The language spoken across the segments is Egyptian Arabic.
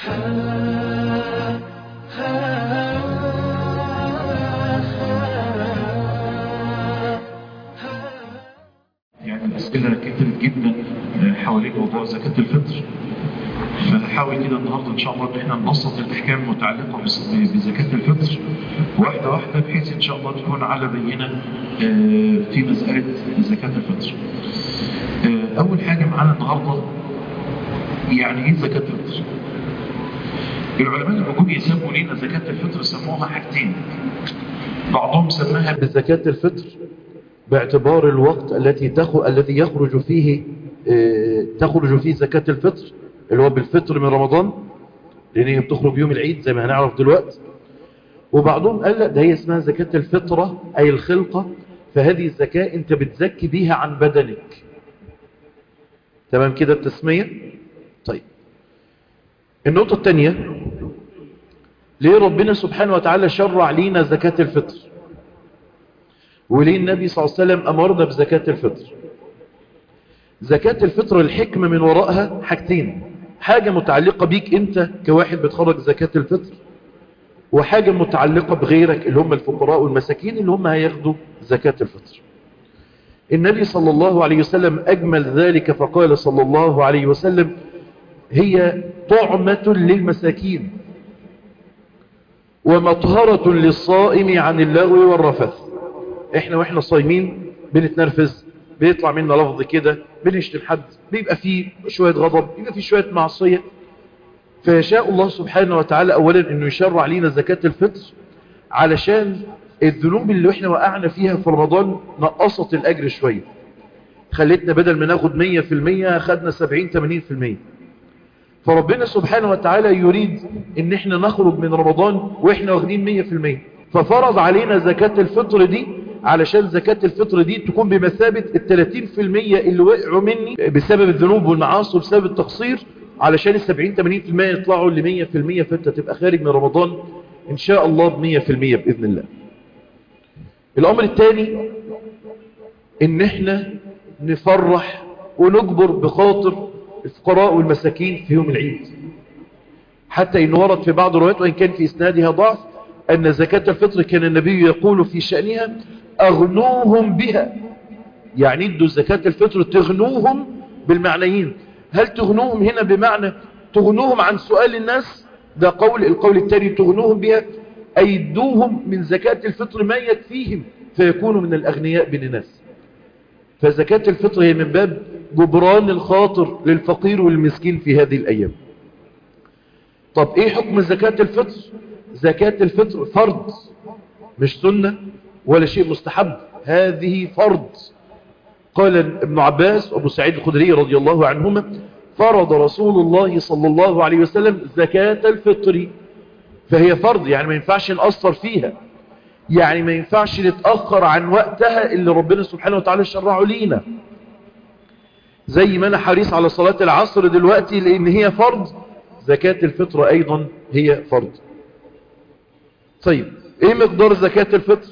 يعني الأسئلة كترت جدا حوالين موضوع زكاة الفطر فنحاول كده النهاردة إن شاء الله إن احنا نبسط الأحكام المتعلقة بز- بزكاة الفطر واحدة واحدة بحيث إن شاء الله تكون على بينة آه، في مسألة زكاة الفطر آه، أول حاجة معانا النهاردة يعني إيه زكاة الفطر؟ العلماء لما جم يسموا لنا زكاة الفطر سموها حاجتين بعضهم سماها بزكاة الفطر باعتبار الوقت التي تخ... الذي يخرج فيه آه، تخرج فيه زكاة الفطر اللي هو بالفطر من رمضان لأن هي بتخرج يوم العيد زي ما هنعرف دلوقتي وبعضهم قال لا ده هي اسمها زكاة الفطرة أي الخلقة فهذه الزكاة أنت بتزكي بيها عن بدنك تمام كده التسمية طيب النقطة الثانية ليه ربنا سبحانه وتعالى شرع لينا زكاة الفطر وليه النبي صلى الله عليه وسلم أمرنا بزكاة الفطر زكاة الفطر الحكمة من وراءها حاجتين حاجة متعلقة بيك انت كواحد بتخرج زكاة الفطر وحاجة متعلقة بغيرك اللي هم الفقراء والمساكين اللي هم هياخدوا زكاة الفطر النبي صلى الله عليه وسلم أجمل ذلك فقال صلى الله عليه وسلم هي طعمة للمساكين ومطهرة للصائم عن اللغو والرفث احنا واحنا صايمين بنتنرفز بيطلع منا لفظ كده بنشتم حد بيبقى فيه شوية غضب بيبقى فيه شوية معصية فيشاء الله سبحانه وتعالى اولا انه يشرع لينا زكاة الفطر علشان الذنوب اللي احنا وقعنا فيها في رمضان نقصت الاجر شوية خلتنا بدل ما ناخد 100% خدنا 70 80% فربنا سبحانه وتعالى يريد ان احنا نخرج من رمضان واحنا واخدين 100% ففرض علينا زكاة الفطر دي علشان زكاة الفطر دي تكون بمثابة ال 30% اللي وقعوا مني بسبب الذنوب والمعاصي وبسبب التقصير علشان ال 70 80% يطلعوا ل 100% فانت تبقى خارج من رمضان ان شاء الله ب 100% باذن الله. الامر الثاني ان احنا نفرح ونجبر بخاطر الفقراء والمساكين في يوم العيد حتى إن ورد في بعض الروايات وإن كان في إسنادها ضعف أن زكاة الفطر كان النبي يقول في شأنها أغنوهم بها يعني ادوا زكاة الفطر تغنوهم بالمعنيين هل تغنوهم هنا بمعنى تغنوهم عن سؤال الناس ده قول القول التالي تغنوهم بها أي ادوهم من زكاة الفطر ما يكفيهم فيكونوا من الأغنياء بين الناس فزكاة الفطر هي من باب جبران الخاطر للفقير والمسكين في هذه الأيام طب ايه حكم زكاة الفطر زكاة الفطر فرض مش سنة ولا شيء مستحب هذه فرض قال ابن عباس وابو سعيد الخدري رضي الله عنهما فرض رسول الله صلى الله عليه وسلم زكاة الفطر فهي فرض يعني ما ينفعش نأثر فيها يعني ما ينفعش نتأخر عن وقتها اللي ربنا سبحانه وتعالى شرعه لينا زي ما انا حريص على صلاة العصر دلوقتي لان هي فرض زكاة الفطر ايضا هي فرض طيب ايه مقدار زكاة الفطر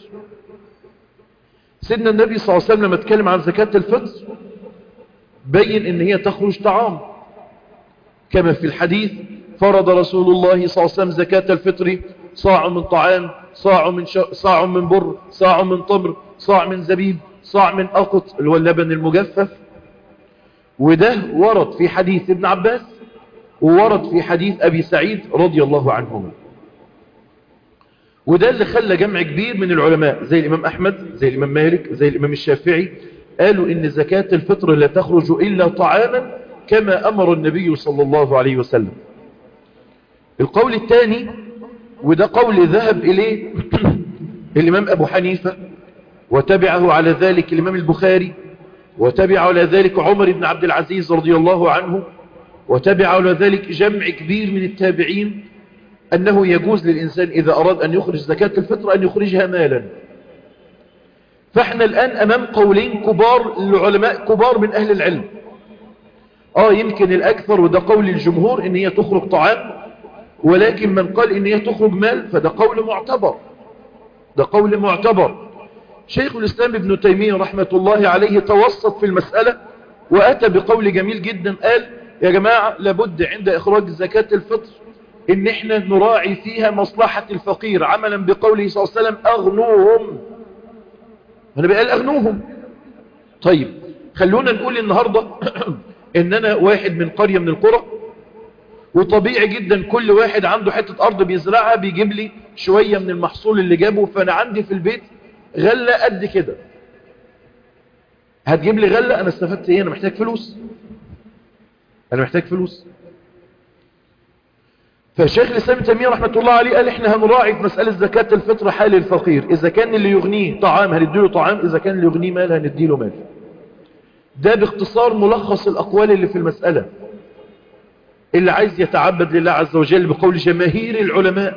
سيدنا النبي صلى الله عليه وسلم لما اتكلم عن زكاة الفطر بين ان هي تخرج طعام كما في الحديث فرض رسول الله صلى الله عليه وسلم زكاة الفطر صاع من طعام صاع من, ش... صاع من بر صاع من تمر صاع من زبيب صاع من أقط اللي هو اللبن المجفف وده ورد في حديث ابن عباس وورد في حديث أبي سعيد رضي الله عنهما وده اللي خلى جمع كبير من العلماء زي الإمام أحمد زي الإمام مالك زي الإمام الشافعي قالوا إن زكاة الفطر لا تخرج إلا طعاما كما أمر النبي صلى الله عليه وسلم القول الثاني وده قول ذهب إليه الإمام أبو حنيفة وتبعه على ذلك الإمام البخاري وتبع على ذلك عمر بن عبد العزيز رضي الله عنه وتبع على ذلك جمع كبير من التابعين أنه يجوز للإنسان إذا أراد أن يخرج زكاة الفطر أن يخرجها مالا فاحنا الآن أمام قولين كبار لعلماء كبار من أهل العلم آه يمكن الأكثر وده قول الجمهور إن هي تخرج طعام ولكن من قال إن هي تخرج مال فده قول معتبر ده قول معتبر شيخ الإسلام ابن تيمية رحمة الله عليه توسط في المسألة وأتى بقول جميل جدا قال يا جماعة لابد عند إخراج زكاة الفطر ان احنا نراعي فيها مصلحة الفقير عملا بقوله صلى الله عليه وسلم اغنوهم انا بقال اغنوهم طيب خلونا نقول النهاردة ان انا واحد من قرية من القرى وطبيعي جدا كل واحد عنده حتة ارض بيزرعها بيجيب لي شوية من المحصول اللي جابه فانا عندي في البيت غلة قد كده هتجيب لي غلة انا استفدت ايه انا محتاج فلوس انا محتاج فلوس فالشيخ الاسلام ابن تيميه رحمه الله عليه قال احنا هنراعي في مساله زكاه الفطر حال الفقير اذا كان اللي يغنيه طعام هنديله طعام اذا كان اللي يغنيه مال هنديله مال ده باختصار ملخص الاقوال اللي في المساله اللي عايز يتعبد لله عز وجل بقول جماهير العلماء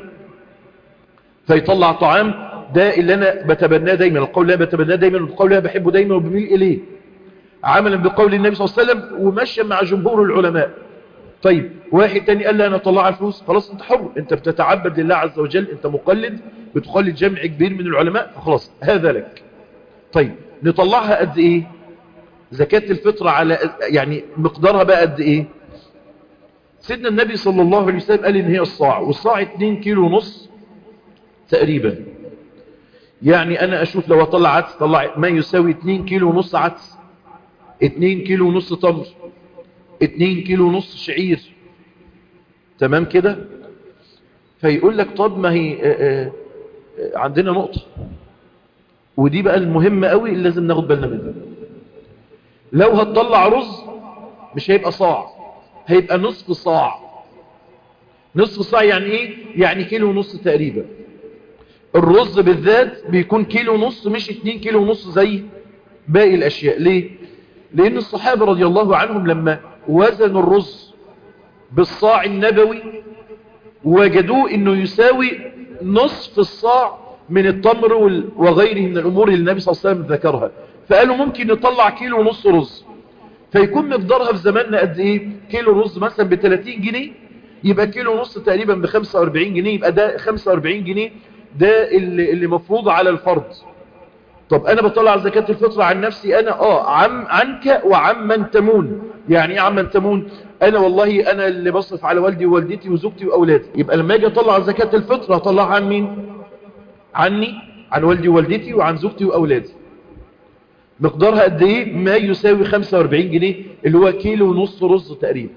فيطلع طعام ده اللي انا بتبناه دايما القول اللي انا بتبناه دايما والقول اللي انا بحبه دايما وبميل اليه عملا بقول النبي صلى الله عليه وسلم وماشيا مع جمهور العلماء طيب واحد تاني قال لي انا اطلع الفلوس خلاص انت حر انت بتتعبد لله عز وجل انت مقلد بتقلد جمع كبير من العلماء فخلاص هذا لك طيب نطلعها قد ايه زكاة الفطر على يعني مقدارها بقى قد ايه سيدنا النبي صلى الله عليه وسلم قال ان هي الصاع والصاع 2 كيلو ونص تقريبا يعني انا اشوف لو اطلع عدس طلع ما يساوي 2 كيلو ونص عدس 2 كيلو ونص تمر 2 كيلو ونص شعير تمام كده فيقول لك طب ما هي آآ آآ عندنا نقطة ودي بقى المهمة قوي اللي لازم ناخد بالنا منها لو هتطلع رز مش هيبقى صاع هيبقى نصف صاع نصف صاع يعني ايه يعني كيلو ونص تقريبا الرز بالذات بيكون كيلو ونص مش 2 كيلو ونص زي باقي الاشياء ليه لان الصحابة رضي الله عنهم لما وزنوا الرز بالصاع النبوي وجدوه انه يساوي نصف الصاع من التمر وغيره من الامور اللي النبي صلى الله عليه وسلم ذكرها فقالوا ممكن نطلع كيلو ونص رز فيكون مقدارها في زماننا قد ايه كيلو رز مثلا ب 30 جنيه يبقى كيلو ونص تقريبا ب 45 جنيه يبقى ده 45 جنيه ده اللي, اللي مفروض على الفرد طب انا بطلع زكاة الفطر عن نفسي انا اه عم عنك وعمن تمون يعني ايه عمن تمون انا والله انا اللي بصرف على والدي ووالدتي وزوجتي واولادي يبقى لما اجي اطلع زكاة الفطر هطلعها عن مين عني عن والدي ووالدتي وعن زوجتي واولادي مقدارها قد ايه ما يساوي 45 جنيه اللي هو كيلو ونص رز تقريبا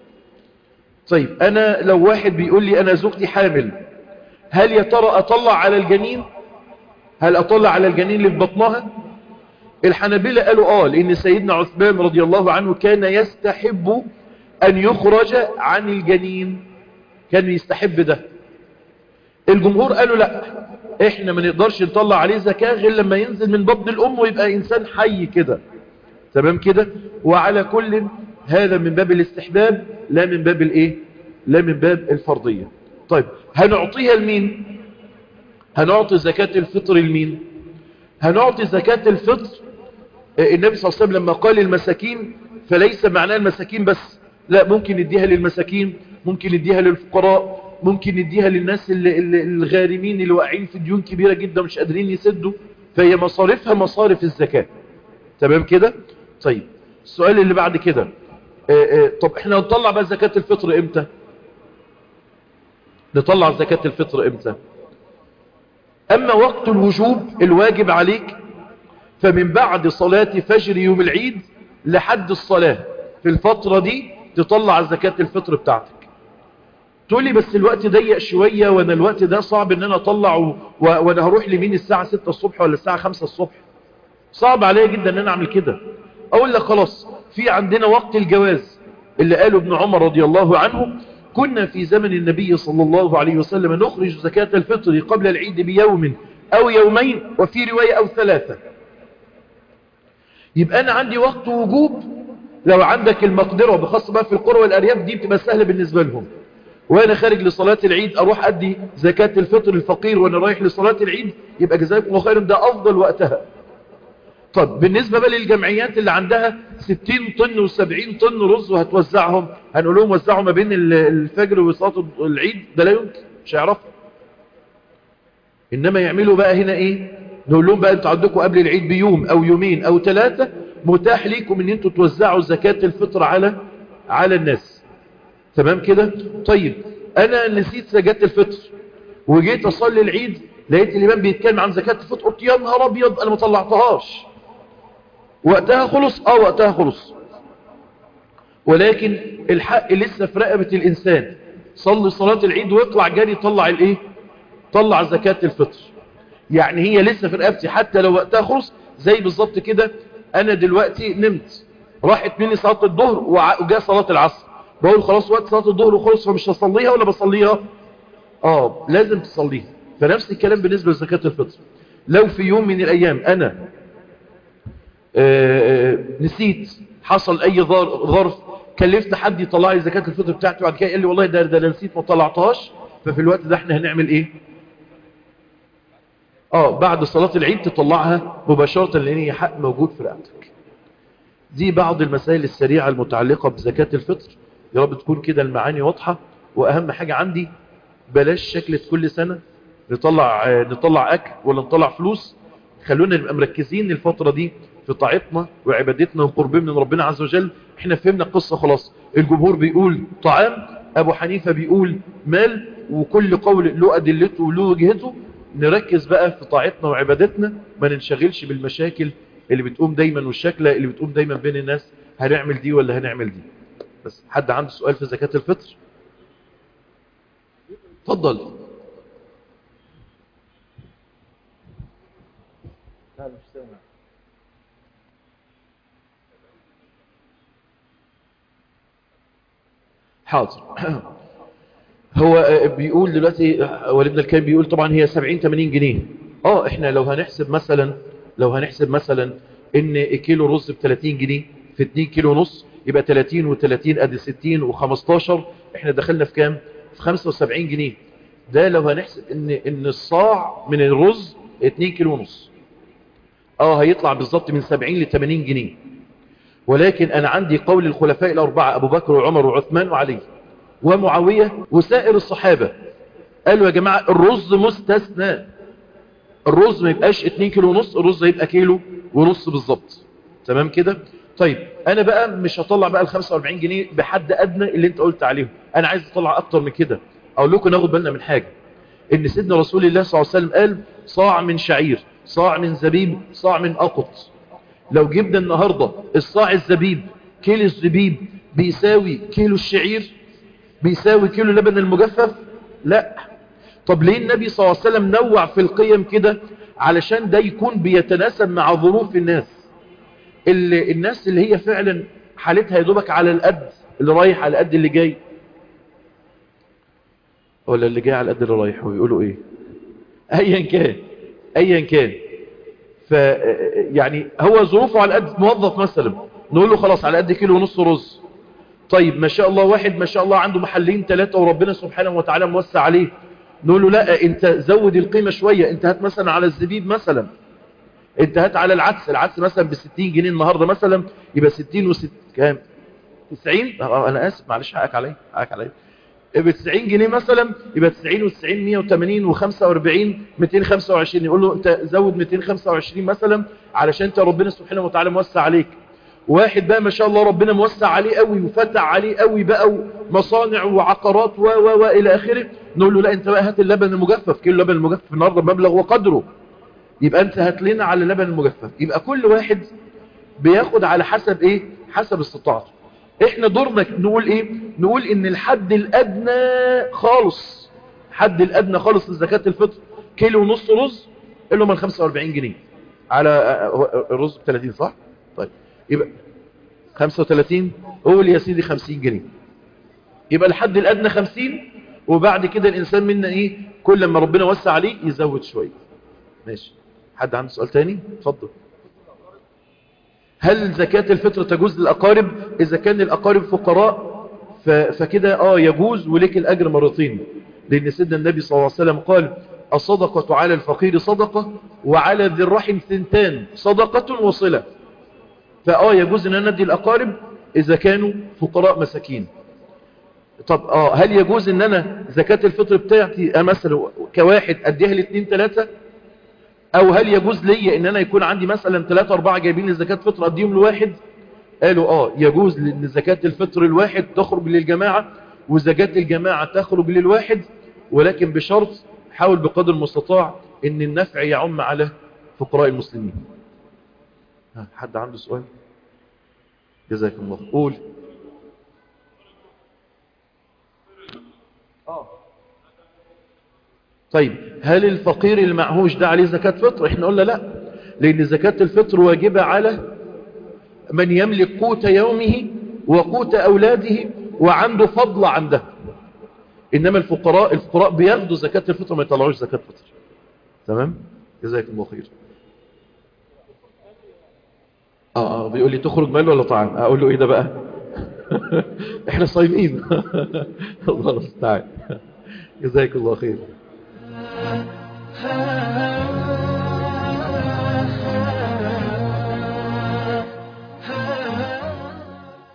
طيب انا لو واحد بيقول لي انا زوجتي حامل هل يا ترى اطلع على الجنين هل اطلع على الجنين اللي في بطنها الحنابلة قالوا اه لان سيدنا عثمان رضي الله عنه كان يستحب ان يخرج عن الجنين كان يستحب ده الجمهور قالوا لا احنا ما نقدرش نطلع عليه زكاة غير لما ينزل من بطن الام ويبقى انسان حي كده تمام كده وعلى كل هذا من باب الاستحباب لا من باب الايه لا من باب الفرضية طيب هنعطيها لمين هنعطي زكاة الفطر لمين هنعطي زكاة الفطر النبي صلى الله عليه وسلم لما قال المساكين فليس معناه المساكين بس لا ممكن نديها للمساكين ممكن نديها للفقراء ممكن نديها للناس اللي اللي الغارمين اللي واقعين في ديون كبيرة جدا مش قادرين يسدوا فهي مصاريفها مصارف الزكاة تمام كده طيب السؤال اللي بعد كده طب احنا نطلع بقى زكاة الفطر امتى نطلع زكاة الفطر امتى اما وقت الوجوب الواجب عليك فمن بعد صلاة فجر يوم العيد لحد الصلاة في الفترة دي تطلع زكاة الفطر بتاعتك تقول لي بس الوقت ضيق شوية وانا الوقت ده صعب ان انا اطلع و... وانا هروح لمين الساعة 6 الصبح ولا الساعة 5 الصبح صعب عليا جدا ان انا اعمل كده اقول لك خلاص في عندنا وقت الجواز اللي قاله ابن عمر رضي الله عنه كنا في زمن النبي صلى الله عليه وسلم نخرج زكاة الفطر قبل العيد بيوم او يومين وفي رواية او ثلاثة يبقى انا عندي وقت وجوب لو عندك المقدرة بخاصة بقى في القرى والارياف دي بتبقى سهلة بالنسبة لهم وانا خارج لصلاة العيد اروح ادي زكاة الفطر الفقير وانا رايح لصلاة العيد يبقى جزاكم الله خيرا ده افضل وقتها طب بالنسبة بقى للجمعيات اللي عندها 60 طن و70 طن رز وهتوزعهم هنقول لهم وزعوا ما بين الفجر وصلاة العيد ده لا يمكن مش هيعرفوا انما يعملوا بقى هنا ايه نقول لهم بقى انتوا عندكم قبل العيد بيوم او يومين او ثلاثة متاح ليكم ان انتوا توزعوا زكاة الفطر على على الناس تمام كده طيب انا نسيت زكاة الفطر وجيت اصلي العيد لقيت الامام بيتكلم عن زكاة الفطر قلت يا نهار ابيض انا ما طلعتهاش وقتها خلص اه وقتها خلص ولكن الحق لسه في رقبة الانسان صلي صلاة العيد ويطلع جاري يطلع الايه طلع زكاة الفطر يعني هي لسه في رقبتي حتى لو وقتها خلص زي بالظبط كده انا دلوقتي نمت راحت مني صلاة الظهر وجاء صلاة العصر بقول خلاص وقت صلاة الظهر وخلص فمش هصليها ولا بصليها اه لازم تصليها فنفس الكلام بالنسبة لزكاة الفطر لو في يوم من الايام انا آه نسيت حصل اي ظرف كلفت حد يطلع لي زكاة الفطر بتاعتي وبعد كده قال لي والله ده ده انا نسيت ما طلعتهاش ففي الوقت ده احنا هنعمل ايه اه بعد صلاة العيد تطلعها مباشرة لان هي حق موجود في رقبتك دي بعض المسائل السريعة المتعلقة بزكاة الفطر يا رب تكون كده المعاني واضحة واهم حاجة عندي بلاش شكلة كل سنة نطلع نطلع اكل ولا نطلع فلوس خلونا نبقى مركزين الفترة دي في طاعتنا وعبادتنا وقربنا من ربنا عز وجل احنا فهمنا القصة خلاص الجمهور بيقول طعام ابو حنيفة بيقول مال وكل قول له ادلته وله وجهته نركز بقى في طاعتنا وعبادتنا ما ننشغلش بالمشاكل اللي بتقوم دايما والشكلة اللي بتقوم دايما بين الناس هنعمل دي ولا هنعمل دي بس حد عنده سؤال في زكاة الفطر اتفضل لا مش سامع حاضر هو بيقول دلوقتي والدنا الكريم بيقول طبعا هي 70 80 جنيه اه احنا لو هنحسب مثلا لو هنحسب مثلا ان كيلو رز ب 30 جنيه في 2 كيلو ونص يبقى 30 و30 ادي 60 و15 احنا دخلنا في كام في 75 جنيه ده لو هنحسب ان ان الصاع من الرز 2 كيلو ونص اه هيطلع بالظبط من 70 ل 80 جنيه ولكن انا عندي قول الخلفاء الاربعه ابو بكر وعمر وعثمان وعلي ومعاويه وسائر الصحابه قالوا يا جماعه الرز مستثنى الرز ما يبقاش 2 كيلو ونص الرز يبقى كيلو ونص بالظبط تمام كده طيب انا بقى مش هطلع بقى ال 45 جنيه بحد ادنى اللي انت قلت عليهم انا عايز اطلع اكتر من كده اقول لكم ناخد بالنا من حاجه ان سيدنا رسول الله صلى الله عليه وسلم قال صاع من شعير صاع من زبيب صاع من أقط لو جبنا النهاردة الصاع الزبيب كيلو الزبيب بيساوي كيلو الشعير بيساوي كيلو لبن المجفف لا طب ليه النبي صلى الله عليه وسلم نوع في القيم كده علشان ده يكون بيتناسب مع ظروف الناس اللي الناس اللي هي فعلا حالتها يدوبك على القد اللي رايح على القد اللي جاي ولا اللي جاي على القد اللي رايح ويقولوا ايه ايا كان ايا كان ف يعني هو ظروفه على قد موظف مثلا نقول له خلاص على قد كيلو ونص رز طيب ما شاء الله واحد ما شاء الله عنده محلين ثلاثة وربنا سبحانه وتعالى موسع عليه نقول له لا انت زود القيمة شوية انت هات مثلا على الزبيب مثلا انت هات على العدس العدس مثلا ب 60 جنيه النهاردة مثلا يبقى 60 و60 كام 90 انا اسف معلش حقك عليا حقك عليا ب 90 جنيه مثلا يبقى 90 و90 180 و45 225 يقول له انت زود 225 مثلا علشان انت ربنا سبحانه وتعالى موسع عليك واحد بقى ما شاء الله ربنا موسع عليه قوي وفتح عليه قوي بقى مصانع وعقارات و و و الى اخره نقول له لا انت بقى هات اللبن المجفف كيلو اللبن المجفف النهارده مبلغ وقدره يبقى انت هات لنا على اللبن المجفف يبقى كل واحد بياخد على حسب ايه حسب استطاعته احنا دورنا نقول ايه نقول ان الحد الادنى خالص حد الادنى خالص لزكاة الفطر كيلو ونص رز اللي هم ال 45 جنيه على الرز ب 30 صح طيب يبقى 35 قول يا سيدي 50 جنيه يبقى الحد الادنى 50 وبعد كده الانسان منا ايه كل ما ربنا وسع عليه يزود شويه ماشي حد عنده سؤال تاني اتفضل هل زكاة الفطر تجوز للأقارب إذا كان الأقارب فقراء فكده آه يجوز ولك الأجر مرتين لأن سيدنا النبي صلى الله عليه وسلم قال الصدقة على الفقير صدقة وعلى ذي الرحم ثنتان صدقة وصلة فآه يجوز أن ندي الأقارب إذا كانوا فقراء مساكين طب آه هل يجوز أن أنا زكاة الفطر بتاعتي مثلا كواحد أديها لاثنين ثلاثة او هل يجوز لي ان انا يكون عندي مثلا 3 4 جايبين لزكاه فطر اديهم لواحد قالوا اه يجوز لان زكاه الفطر الواحد تخرج للجماعه وزكاة الجماعة تخرج للواحد ولكن بشرط حاول بقدر المستطاع ان النفع يعم على فقراء المسلمين ها، حد عنده سؤال جزاك الله قول طيب هل الفقير المعهوش ده عليه زكاة فطر احنا قلنا لا لان زكاة الفطر واجبة على من يملك قوت يومه وقوت اولاده وعنده فضل عن ده انما الفقراء الفقراء بياخدوا زكاة الفطر ما يطلعوش زكاة فطر تمام جزاك الله خير اه اه بيقول لي تخرج مال ولا طعام اقول له ايه ده بقى احنا صايمين الله المستعان جزاك الله خير